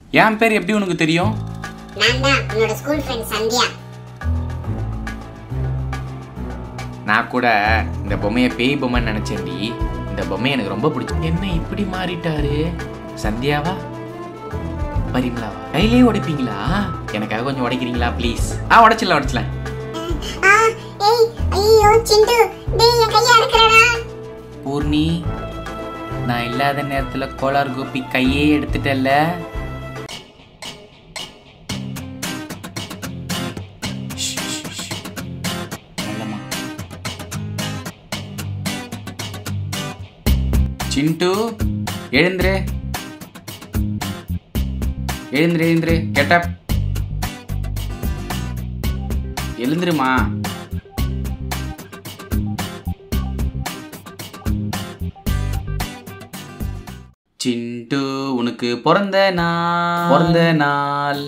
என் பேர் எப்படி உனக்கு தெரியும் நான் தான் உன்னோட ஸ்கூல் ஃப்ரெண்ட் சந்தியா நான் கூட இந்த பொம்மையை பேய் பொம்மைன்னு நினைச்சேன்டி இந்த பொம்மை எனக்கு ரொம்ப பிடிச்சி என்ன இப்படி மாறிட்டாரு சந்தியாவா பரிமளாவா கையிலே உடைப்பீங்களா எனக்காக கொஞ்சம் உடைக்கிறீங்களா ப்ளீஸ் ஆ உடைச்சிடலாம் உடைச்சலாம் ஆ ஏய் ஐயோ சிண்டு டேய் என் கையா இருக்கிறடா பூர்ணி நான் இல்லாத நேரத்துல கோளார் கோபி கையே எடுத்துட்டல்ல ஷ், ஷ், ஷ். மெல்லமா. சிண்டு எழுந்துரு எழுந்துரு எழுந்துரு கெட்டப் எழுந்துருமா சிண்டு உனக்கு பிறந்த நாள் பிறந்த நாள்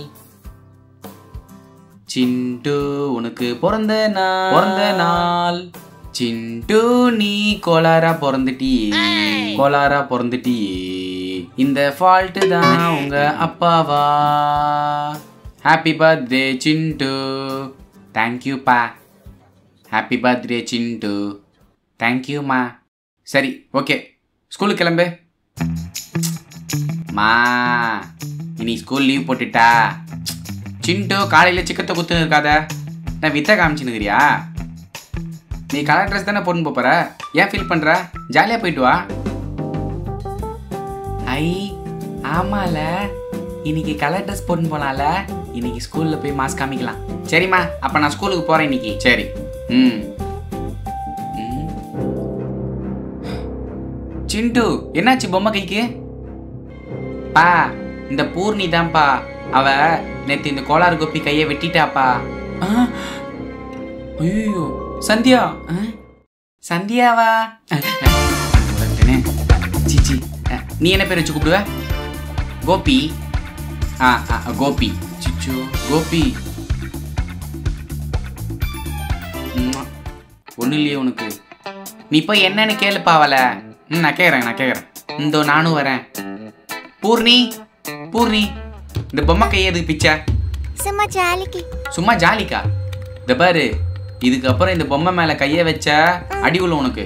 சிண்டு உனக்கு பிறந்த நாள் பிறந்த நாள் சிண்டு நீ கோளாரா பிறந்துட்டியே கோளாரா பிறந்துட்டியே இந்த ஃபால்ட்டு தான் உங்க அப்பாவா ஹாப்பி பர்த்டே சிண்டு தேங்க்யூ பா ஹாப்பி பர்த்டே சிண்டு தேங்க்யூம்மா சரி ஓகே ஸ்கூலுக்கு கிளம்பு மா இனி ஸ்கூல் லீவ் போட்டுட்டா சிண்டு காலையில் சிக்கத்தை குத்துன்னு இருக்காத நான் வித்த காமிச்சுன்னுக்கிறியா நீ கலர் ட்ரெஸ் தானே போட்டுன்னு போப் போற ஏன் ஃபீல் பண்ணுற ஜாலியாக போயிட்டு வா ஐ ஆமால இன்னைக்கு கலர் ட்ரெஸ் போட்டுன்னு போனால இன்னைக்கு ஸ்கூலில் போய் மாஸ்க் காமிக்கலாம் சரிம்மா அப்போ நான் ஸ்கூலுக்கு போகிறேன் இன்னைக்கு சரி ம் ம். சிண்டு என்னாச்சு பொம்மை கைக்கு பா இந்த பூர்ணி தான்ப்பா அவ நேத்து இந்த கோளாறு கோப்பி கையை வெட்டிட்டாப்பா ஐயோ சந்தியா ஆ? சந்தியாவா உலகத்தினே. சீச்சி ஆ, நீ என்ன பேர் வச்சு கூப்பிடுவ கோபி ஆ ஆ, கோபி சிச்சு கோபி ஒன்றும் இல்லையே உனக்கு நீ போய் என்னன்னு கேளுப்பா அவளை ம் நான் கேட்குறேன் நான் கேட்குறேன் இந்தோ நானும் வரேன் பூர்ணி பூர்ணி இந்த பொம்மை கையை எதுக்கு பிச்சை சும்மா ஜாலிக்கு சும்மா ஜாலிக்கா இந்த பாரு இதுக்கப்புறம் இந்த பொம்மை மேலே கையை வச்ச அடி விழும் உனக்கு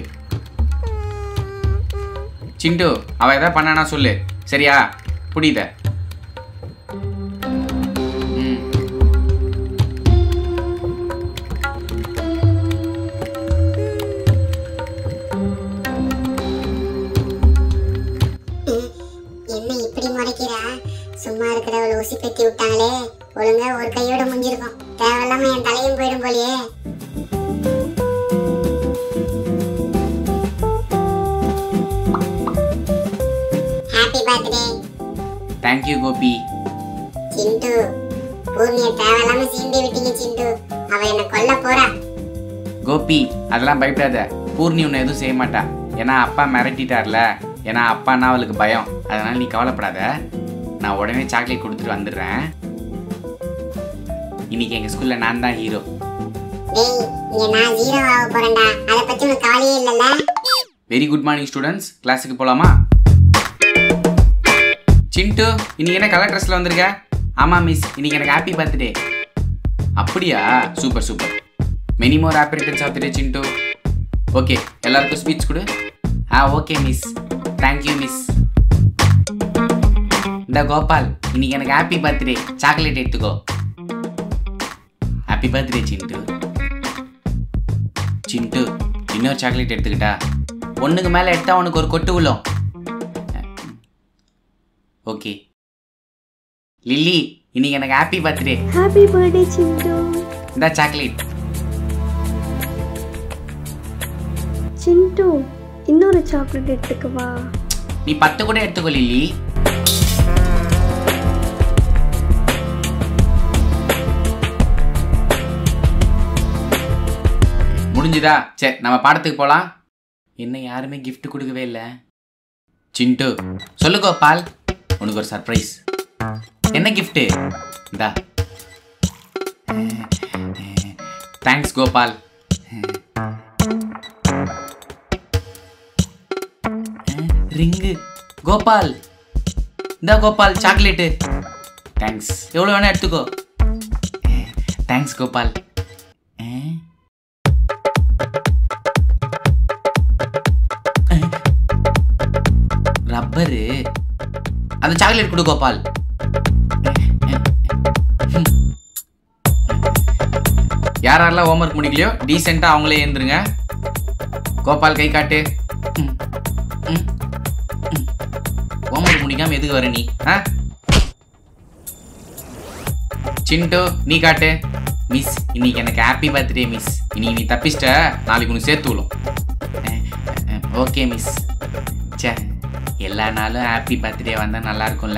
சிண்டு அவ எதாவது பண்ணானா சொல்லு சரியா புரியுத ம் என்ன இப்படி முறைக்கிறா சும்மா இருக்கிறவள ஊசி பெத்தி விட்டாங்களே ஒழுங்கா ஒரு கையோட முடிஞ்சிருக்கும் தேவையில்லாம என் தலையும் போயிடும் போலயே happy birthday thank you Gopi Chintu பூர்ணிய தேவையில்லாம சீண்டி விட்டீங்க சிண்டு அவ என்ன கொல்ல போறா கோபி அதெல்லாம் பயப்படாத பூர்ணி உன்னை எதுவும் செய்ய மாட்டா ஏன்னா அப்பா மிரட்டிட்டார்ல ஏன்னா அப்பான்னா அவளுக்கு பயம் அதனால நீ கவலைப்படாத நான் உடனே சாக்லேட் கொடுத்துட்டு வந்துடுறேன் இன்னைக்கு எங்கள் ஸ்கூலில் நான் தான் ஹீரோ டேய் இங்க நான் ஜீரோ ஆக போறேன்டா அத பத்தி உனக்கு கவலையே இல்லல்ல வெரி குட் மார்னிங் ஸ்டூடெண்ட்ஸ் கிளாஸுக்கு போகலாமா சிண்டு இன்னைக்கு என்ன கலர் ட்ரெஸ்ல வந்திருக்க ஆமாம் மிஸ் இன்னைக்கு எனக்கு ஹாப்பி பர்த்டே அப்படியா super super many more happy returns of day Chintu okay எல்லாருக்கும் ஸ்பீச் கொடு ஆ ஓகே மிஸ் தேங்க்யூ மிஸ் இந்த கோபால் இன்னைக்கு எனக்கு ஹாப்பி பர்த்டே சாக்லேட் எடுத்துக்கோ ஹாப்பி பர்த்டே சிண்டு சிண்டு இன்னொரு சாக்லேட் எடுத்துக்கிட்டா ஒண்ணுக்கு மேல எடுத்தா உனக்கு ஒரு கொட்டு விழும் ஓகே லில்லி இன்னைக்கு எனக்கு happy birthday happy birthday Chintu இந்த சாக்லேட் சிண்டு இன்னொரு சாக்லேட் எடுத்துக்கவா நீ பத்து கூட எடுத்துக்கோ லில்லி முடிஞ்சுதா சரி நம்ம பாடத்துக்கு போலாம் என்ன யாருமே gift கொடுக்கவே இல்லை சிண்டு சொல்லு கோபால் உனக்கு ஒரு சர்ப்ரைஸ் என்ன gift இந்தா தேங்க்ஸ் கோபால் ரிங்கு கோபால் இந்த கோபால் சாக்லேட்டு தேங்க்ஸ் எவ்வளோ வேணா எடுத்துக்கோ தேங்க்ஸ் கோபால் ரப்பரு அந்த சாக்லேட் கொடு கோபால் யார் யாரெல்லாம் ஹோம்ஒர்க் முடிக்கலையோ டீசெண்டாக அவங்களே எழுந்துருங்க கோபால் கை காட்டு ஹோம்ஒர்க் முடிக்காம எதுக்கு வர நீ ஆ சிண்டு நீ காட்டு மிஸ் இன்னைக்கு எனக்கு ஹாப்பி பர்த்டே மிஸ் இன்னைக்கு நீ தப்பிச்சிட்ட நாளைக்கு உனக்கு சேர்த்து விடும் ஓகே மிஸ் சே எல்லா நாளும் ஹாப்பி பர்த்டே வந்தால் நல்லா இருக்கும்ல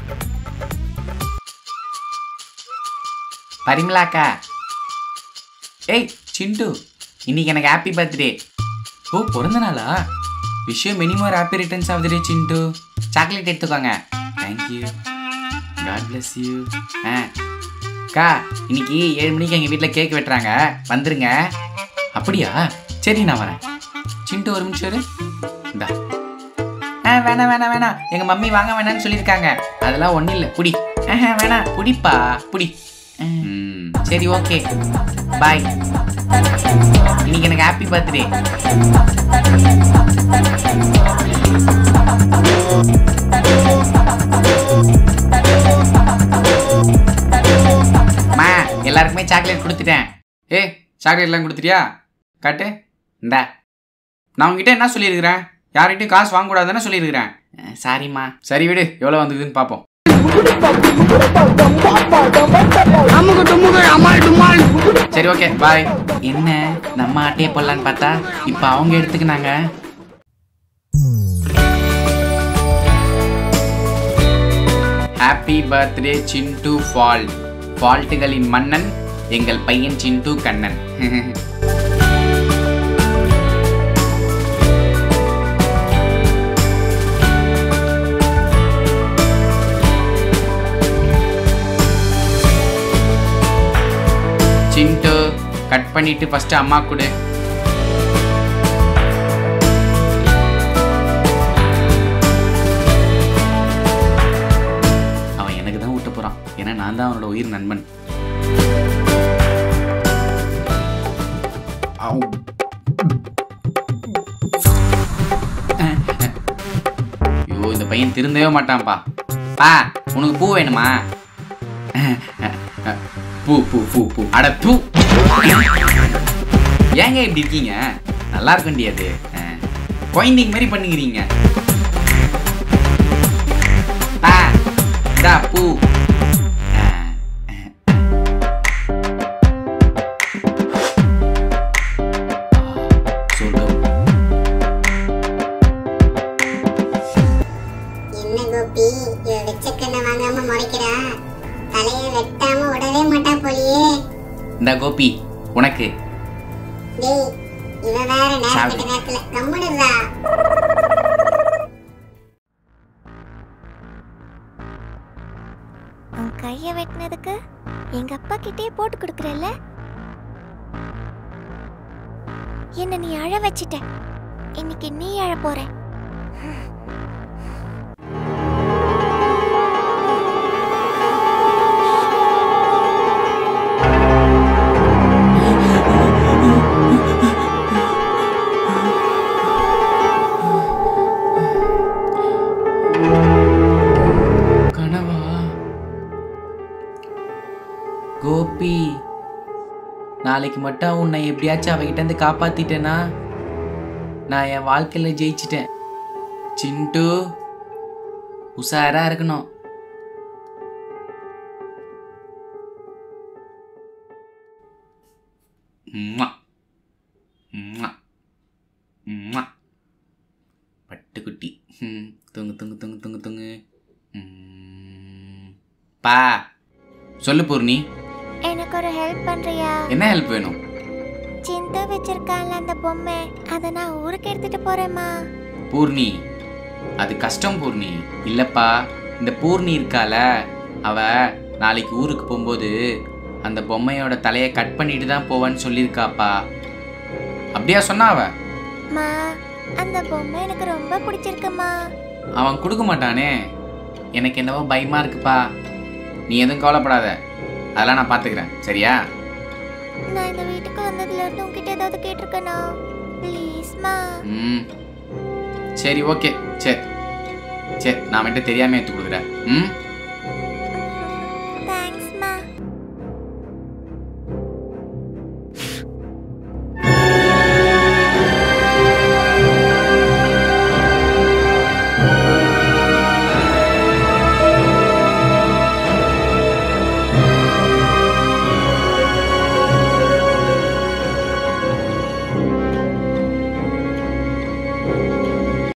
பரிமலாக்கா ஏய் சிண்டு இன்னைக்கு எனக்கு ஹாப்பி பர்த்டே ஓ பிறந்த நாளா விஷயம் many more happy returns of the day Chintu chocolate எடுத்துக்கோங்க தேங்க்யூ காட் bless யூ ஆ அக்கா இன்னைக்கு ஏழு மணிக்கு எங்கள் வீட்டில் கேக் வெட்டுறாங்க வந்துருங்க அப்படியா சரி நான் வரேன் சிண்டு ஒரு நிமிஷம் இரு. இந்தா ஆ வேணாம் வேணாம் வேணாம் எங்கள் மம்மி வாங்க வேணாம்னு சொல்லியிருக்காங்க அதெல்லாம் ஒன்றும் இல்லை புடி ஆஹா வேணாம் புடிப்பா புடி ம், சரி ஓகே பாய் இன்னைக்கு எனக்கு ஹாப்பி பர்த்டே மா எல்லாருக்குமே சாக்லேட் கொடுத்துட்டேன் ஏ சாக்லேட்லாம் கொடுத்துட்டியா காட்டு இந்தா நான் உங்ககிட்ட என்ன சொல்லியிருக்கிறேன் யார்கிட்டயும் காசு வாங்கக்கூடாதுன்னு சொல்லியிருக்கிறேன் சாரிம்மா சரி விடு எவ்வளோ வந்ததுன்னு பார்ப்போம் சரி ஓகே பாய் என்ன நம்ம ஆட்டையே போடலான்னு பார்த்தா இப்போ அவங்க எடுத்துக்கினாங்க ஹாப்பி பர்த்டே சிண்டு ஃபால்ட் ஃபால்ட்டுகளின் மன்னன் எங்கள் பையன் சிண்டு கண்ணன் சிண்டு கட் பண்ணிட்டு ஃபர்ஸ்ட் அம்மா கொடு அவன் எனக்கு தான் ஊட்ட போறான் ஏன்னா நான் தான் அவனோட உயிர் நண்பன் ஆவ். ஐயோ இந்த பையன் திருந்தவே மாட்டான்ப்பா பா உனக்கு பூ வேணுமா பூ பூ பூ பூ அட பூ ஏங்க இப்படி இருக்கீங்க நல்லா இருக்குண்டி அது அஹ், குழந்தைங்க மாதிரி பண்ணுகிறீங்க ஆ இதா பூ அஹ், அஹ். சொர்க்கம் என்ன கோபி இவ வெச்ச கண்ணை வாங்காம முறைக்கிறா தலைய வெட்டாம விடவே மாட்டா போலியே இந்த கோபி உனக்கு டேய் இவ வேற நேரம் சாவி. கெட்ட நேரத்துல கம்முடுறா உன் கையை வெட்டினதுக்கு எங்க அப்பா கிட்டே போட்டு கொடுக்குறல்ல என்ன நீ அழ வச்சிட்ட இன்னைக்கு நீ அழ போற கனவா கோபி நாளைக்கு மட்டும் உன்னை எப்படியாச்சும் அவகிட்ட இருந்து காப்பாத்திட்டேனா நான் என் வாழ்க்கையில ஜெயிச்சிட்டேன் சிண்டு உஷாரா இருக்கணும் உம்மா. உம்மா. உம்மா. பட்டுக்குட்டி ம், தூங்கு தூங்கு தூங்கு தூங்கு தூங்கு ம். பா சொல்லு பூர்ணி எனக்கு ஒரு ஹெல்ப் பண்றியா என்ன ஹெல்ப் வேணும் சிந்து வச்சிருக்கான்ல அந்த பொம்மை அதை நான் ஊருக்கு எடுத்துட்டு போறேம்மா பூர்ணி அது கஷ்டம் பூர்ணி இல்லப்பா இந்த பூர்ணி இருக்கால அவ நாளைக்கு ஊருக்கு போகும்போது அந்த பொம்மையோட தலையை கட் பண்ணிட்டு தான் போவான்னு சொல்லியிருக்காப்பா அப்படியா சொன்னா அவ மா அந்த பொம்மை எனக்கு ரொம்ப பிடிச்சிருக்குமா அவன் கொடுக்க மாட்டானே எனக்கு என்னவோ பயமா இருக்குப்பா நீ எதுவும் கவலைப்படாத அதெல்லாம் நான் பார்த்துக்கிறேன் சரியா நான் இந்த வீட்டுக்கு வந்ததுல இருந்து உங்ககிட்ட ஏதாவது கேட்டிருக்கேனா ப்ளீஸ்மா ம் சரி ஓகே சரி சரி நான் மட்டும் தெரியாமல் எடுத்து கொடுக்குறேன் ம்